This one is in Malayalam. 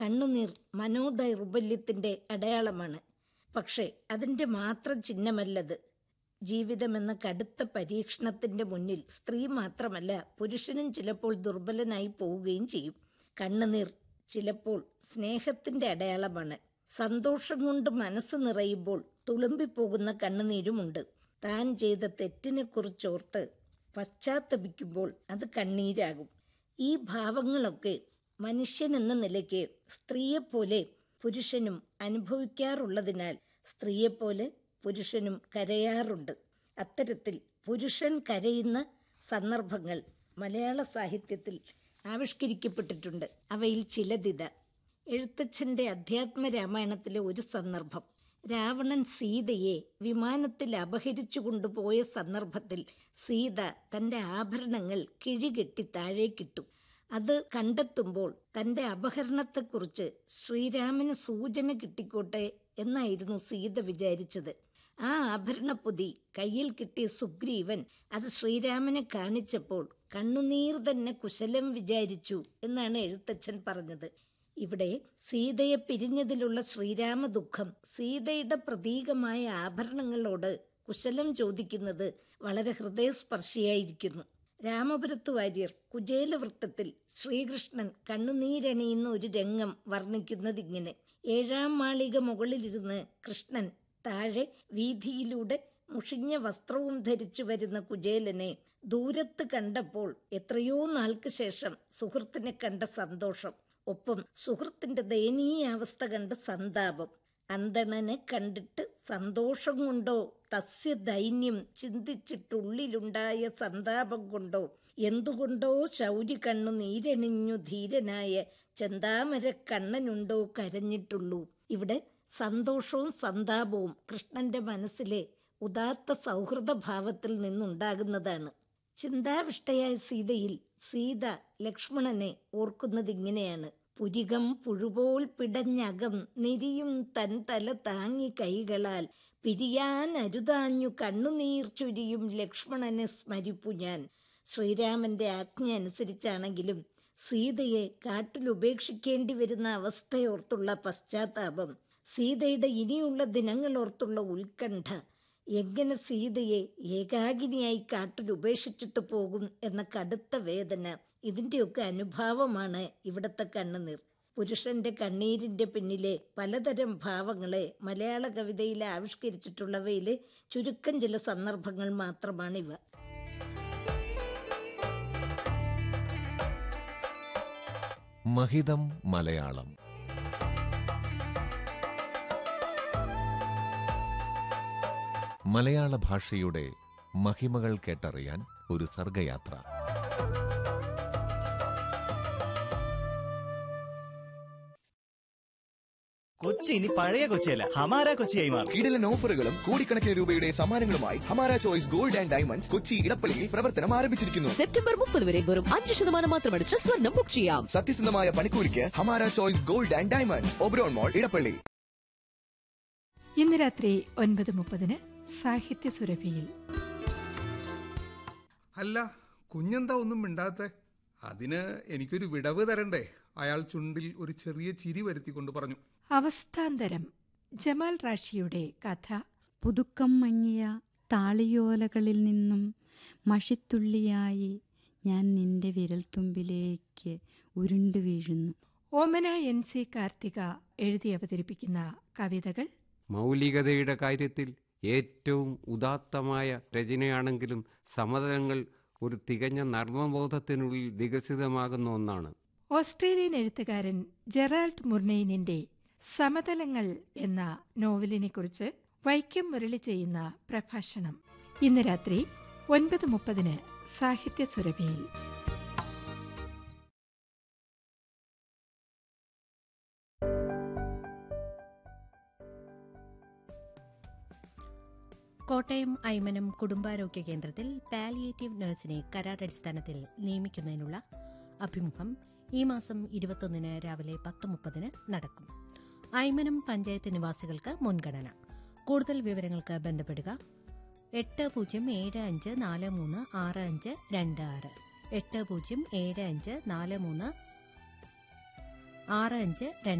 കണ്ണുനീർ മനോദൈർബല്യത്തിന്റെ അടയാളമാണ് പക്ഷേ അതിന്റെ മാത്രം ചിഹ്നമല്ലത് ജീവിതമെന്ന കടുത്ത പരീക്ഷണത്തിന്റെ മുന്നിൽ സ്ത്രീ മാത്രമല്ല പുരുഷനും ചിലപ്പോൾ ദുർബലനായി പോവുകയും ചെയ്യും കണ്ണുനീർ ചിലപ്പോൾ സ്നേഹത്തിന്റെ അടയാളമാണ് സന്തോഷം കൊണ്ട് മനസ്സ് നിറയുമ്പോൾ തുളുമ്പിപ്പോകുന്ന കണ്ണുനീരുമുണ്ട് താൻ ചെയ്ത തെറ്റിനെ കുറിച്ചോർത്ത് പശ്ചാത്തപിക്കുമ്പോൾ അത് കണ്ണീരാകും ഈ ഭാവങ്ങളൊക്കെ മനുഷ്യനെന്ന നിലയ്ക്ക് സ്ത്രീയെപ്പോലെ പുരുഷനും അനുഭവിക്കാറുള്ളതിനാൽ സ്ത്രീയെപ്പോലെ പുരുഷനും കരയാറുണ്ട് അത്തരത്തിൽ പുരുഷൻ കരയുന്ന സന്ദർഭങ്ങൾ മലയാള സാഹിത്യത്തിൽ ആവിഷ്കരിക്കപ്പെട്ടിട്ടുണ്ട് അവയിൽ ചിലതിത എഴുത്തച്ഛൻ്റെ അധ്യാത്മ രാമായണത്തിലെ ഒരു സന്ദർഭം രാവണൻ സീതയെ വിമാനത്തിൽ അപഹരിച്ചു കൊണ്ടുപോയ സന്ദർഭത്തിൽ സീത തൻ്റെ ആഭരണങ്ങൾ കിഴികെട്ടി താഴേക്കിട്ടു അത് കണ്ടെത്തുമ്പോൾ തൻ്റെ അപഹരണത്തെക്കുറിച്ച് ശ്രീരാമന് സൂചന കിട്ടിക്കോട്ടെ എന്നായിരുന്നു സീത വിചാരിച്ചത് ആ ആഭരണപ്പൊതി കയ്യിൽ കിട്ടിയ സുഗ്രീവൻ അത് ശ്രീരാമനെ കാണിച്ചപ്പോൾ കണ്ണുനീർ തന്നെ കുശലം വിചാരിച്ചു എന്നാണ് എഴുത്തച്ഛൻ പറഞ്ഞത് ഇവിടെ സീതയെ പിരിഞ്ഞതിലുള്ള ശ്രീരാമ ദുഃഖം സീതയുടെ പ്രതീകമായ ആഭരണങ്ങളോട് കുശലം ചോദിക്കുന്നത് വളരെ ഹൃദയസ്പർശിയായിരിക്കുന്നു രാമപുരത്ത് വാര്യർ കുചേലവൃത്തത്തിൽ ശ്രീകൃഷ്ണൻ കണ്ണുനീരണിയുന്ന ഒരു രംഗം വർണ്ണിക്കുന്നതിങ്ങനെ ഏഴാം മാളിക മുകളിലിരുന്ന് കൃഷ്ണൻ താഴെ വീതിയിലൂടെ മുഷിഞ്ഞ വസ്ത്രവും ധരിച്ചു വരുന്ന കുചേലനെ ദൂരത്ത് കണ്ടപ്പോൾ എത്രയോ നാൾക്ക് ശേഷം സുഹൃത്തിനെ കണ്ട സന്തോഷം ഒപ്പം സുഹൃത്തിന്റെ ദയനീയാവസ്ഥ കണ്ട് സന്താപം അന്തണനെ കണ്ടിട്ട് സന്തോഷം കൊണ്ടോ തസ്യ ദൈന്യം ചിന്തിച്ചിട്ടുള്ളിലുണ്ടായ സന്താപം കൊണ്ടോ എന്തുകൊണ്ടോ ശൗരി കണ്ണു നീരണിഞ്ഞു ധീരനായ ചെന്താമര കണ്ണനുണ്ടോ കരഞ്ഞിട്ടുള്ളൂ ഇവിടെ സന്തോഷവും സന്താപവും കൃഷ്ണന്റെ മനസ്സിലെ ഉദാത്ത സൗഹൃദ ഭാവത്തിൽ നിന്നുണ്ടാകുന്നതാണ് ചിന്താവിഷ്ടയായ സീതയിൽ സീത ലക്ഷ്മണനെ ഓർക്കുന്നതിങ്ങനെയാണ് പുരികം പുഴുപോൽ പിടഞ്ഞകം നിരിയും തൻ തല താങ്ങി കൈകളാൽ പിരിയാൻ അരുതാഞ്ഞു കണ്ണുനീർ ചുരിയും ലക്ഷ്മണനെ സ്മരിപ്പു ഞാൻ ശ്രീരാമന്റെ ആജ്ഞ അനുസരിച്ചാണെങ്കിലും സീതയെ കാട്ടിൽ ഉപേക്ഷിക്കേണ്ടി വരുന്ന അവസ്ഥയോർത്തുള്ള പശ്ചാത്താപം സീതയുടെ ഇനിയുള്ള ദിനങ്ങളോർത്തുള്ള ഉത്കണ്ഠ എങ്ങനെ സീതയെ ഏകാകിനിയായി കാട്ടിൽ ഉപേക്ഷിച്ചിട്ട് പോകും എന്ന കടുത്ത വേദന ഇതിൻ്റെയൊക്കെ അനുഭാവമാണ് ഇവിടുത്തെ കണ്ണുനീർ പുരുഷന്റെ കണ്ണീരിന്റെ പിന്നിലെ പലതരം ഭാവങ്ങളെ മലയാള കവിതയിൽ ആവിഷ്കരിച്ചിട്ടുള്ളവയിലെ ചുരുക്കം ചില സന്ദർഭങ്ങൾ മാത്രമാണിവ മഹിതം മലയാളം മലയാള ഭാഷയുടെ മഹിമകൾ കേട്ടറിയാൻ ഒരു സർഗയാത്ര കൊച്ചി ഇനി പഴയ കൊച്ചിയല്ല ഹമാര കൊച്ചിയായി മാറും കിടിലൻ ഓഫറുകളും കോടിക്കണക്കിന് രൂപയുടെ സമ്മാനങ്ങളുമായി Hamara choice gold and diamonds Kochi ഇടപ്പള്ളിയിൽ പ്രവർത്തനം ആരംഭിച്ചിരിക്കുന്നു സെപ്റ്റംബർ മുപ്പത് വരെ വെറും അഞ്ച് ശതമാനം മാത്രമടിച്ച് സ്വർണം ബുക്ക് ചെയ്യാം സത്യസന്ധമായ പണിക്കൂലിക്ക് Hamara choice gold and diamonds Oberon mall Edappally ഇന്ന് രാത്രി ഒൻപത് മുപ്പതിന് സാഹിത്യ സുരഭിയിൽ അല്ല കുഞ്ഞെന്താ ഒന്നും മിണ്ടാത്തെ അതിന് എനിക്കൊരു വിടവ് തരണ്ടേ അയാൾ ചുണ്ടിൽ ഒരു ചെറിയ ചിരി വരുത്തിക്കൊണ്ട് പറഞ്ഞു അവസ്ഥാന്തരം ജമാൽ റാഷിയുടെ കഥ പുതുക്കം മങ്ങിയ താളിയോലകളിൽ നിന്നും മഷിത്തുള്ളിയായി ഞാൻ നിന്റെ വിരൽത്തുമ്പിലേക്ക് ഉരുണ്ടു വീഴുന്നു ഓമന എൻ സി കാർത്തിക എഴുതി അവതരിപ്പിക്കുന്ന കവിതകൾ മൗലികതയുടെ കാര്യത്തിൽ ഏറ്റവും ഉദാത്തമായ രചനയാണെങ്കിലും സമതലങ്ങൾ ഒരു തികഞ്ഞ നർമ്മബോധത്തിനുള്ളിൽ വികസിതമാകുന്ന ഒന്നാണ് ഓസ്ട്രേലിയൻ എഴുത്തുകാരൻ ജെറാൾഡ് മുർനെയിനിന്റെ സമതലങ്ങൾ എന്ന നോവലിനെക്കുറിച്ച് വൈക്കം മുരളി ചെയ്യുന്ന പ്രഭാഷണം ഇന്ന് രാത്രി ഒൻപത് മുപ്പതിന് സാഹിത്യ സുരഭിയിൽ കോട്ടയം ഐമനം കുടുംബാരോഗ്യ കേന്ദ്രത്തിൽ പാലിയേറ്റീവ് നഴ്സിനെ കരാറടിസ്ഥാനത്തിൽ നിയമിക്കുന്നതിനുള്ള അഭിമുഖം ഈ മാസം ഇരുപത്തൊന്നിന് രാവിലെ പത്ത് മുപ്പതിന് നടക്കും ഐമനം പഞ്ചായത്ത് നിവാസികൾക്ക് മുൻഗണന കൂടുതൽ വിവരങ്ങൾക്ക് ബന്ധപ്പെടുക എട്ട് പൂജ്യം ഏഴ് അഞ്ച് നാല് മൂന്ന് ആറ് അഞ്ച് രണ്ട് ആറ് എട്ട് പൂജ്യം ഏഴ് അഞ്ച് നാല് മൂന്ന് ആറ് അഞ്ച് രണ്ട്